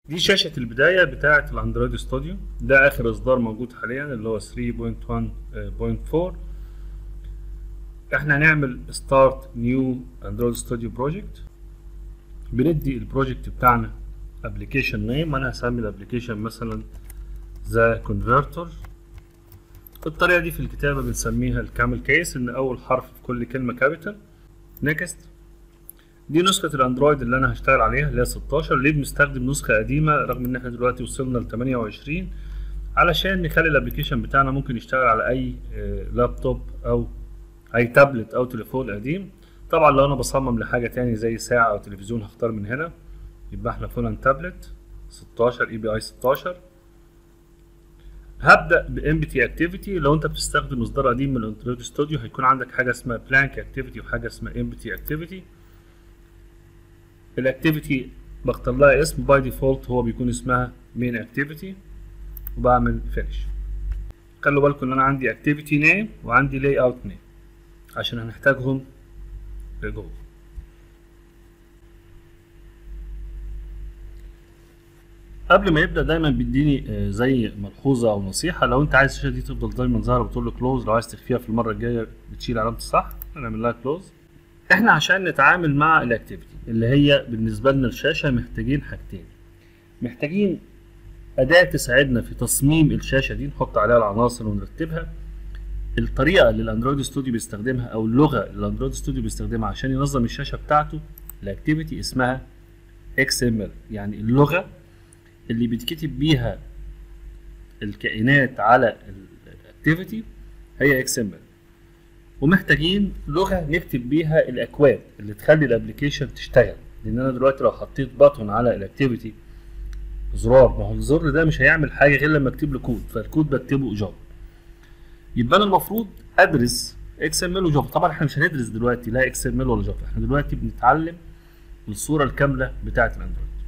دي شاشة البداية بتاعة الاندرويد ستوديو ده اخر اصدار موجود حاليا اللي هو 3.1.4 احنا هنعمل ستارت نيو اندرويد ستوديو بروجكت بندي البروجكت بتاعنا ابلكيشن نيم انا هسمي الابلكيشن مثلا ذا كونفرتر الطريقة دي في الكتابة بنسميها الكامل كيس ان اول حرف في كل كلمة كابيتال نيكست دي نسخة الاندرويد اللي انا هشتغل عليها اللي هي 16 ليه بنستخدم نسخة قديمة رغم ان احنا دلوقتي وصلنا ل 28 علشان نخلي الابلكيشن بتاعنا ممكن يشتغل على اي لابتوب او اي تابلت او تليفون قديم طبعا لو انا بصمم لحاجة تاني زي ساعة او تلفزيون هختار من هنا يبقى احنا فولان تابلت 16 اي بي اي 16 هبدا بامبتي اكتيفيتي لو انت بتستخدم اصدار قديم من الاندرويد ستوديو هيكون عندك حاجه اسمها بلانك اكتيفيتي وحاجه اسمها امبتي اكتيفيتي الاكتيفيتي بختار لها اسم باي ديفولت هو بيكون اسمها مين اكتيفيتي وبعمل فينش خلوا بالكم ان انا عندي اكتيفيتي نيم وعندي لاي اوت نيم عشان هنحتاجهم لجوه قبل ما يبدا دايما بيديني زي ملحوظه او نصيحه لو انت عايز الشاشه دي تفضل دايما ظاهره بتقول له كلوز لو عايز تخفيها في المره الجايه بتشيل علامه الصح هنعمل لها كلوز احنا عشان نتعامل مع الاكتيفيتي اللي هي بالنسبه لنا الشاشه محتاجين حاجتين محتاجين اداه تساعدنا في تصميم الشاشه دي نحط عليها العناصر ونرتبها الطريقه اللي الاندرويد ستوديو بيستخدمها او اللغه اللي الاندرويد ستوديو بيستخدمها عشان ينظم الشاشه بتاعته الاكتيفيتي اسمها اكس ام ال يعني اللغه اللي بيتكتب بيها الكائنات على الاكتيفيتي هي اكس ام ال ومحتاجين لغه نكتب بيها الاكواد اللي تخلي الابلكيشن تشتغل لان انا دلوقتي لو حطيت باتون على الاكتيفيتي زرار ما هو الزر ده مش هيعمل حاجه غير لما اكتب له كود فالكود بكتبه جافا يبقى انا المفروض ادرس اكس ام ال وجافا طبعا احنا مش هندرس دلوقتي لا اكس ام ال ولا جافا احنا دلوقتي بنتعلم الصوره الكامله بتاعه الاندرويد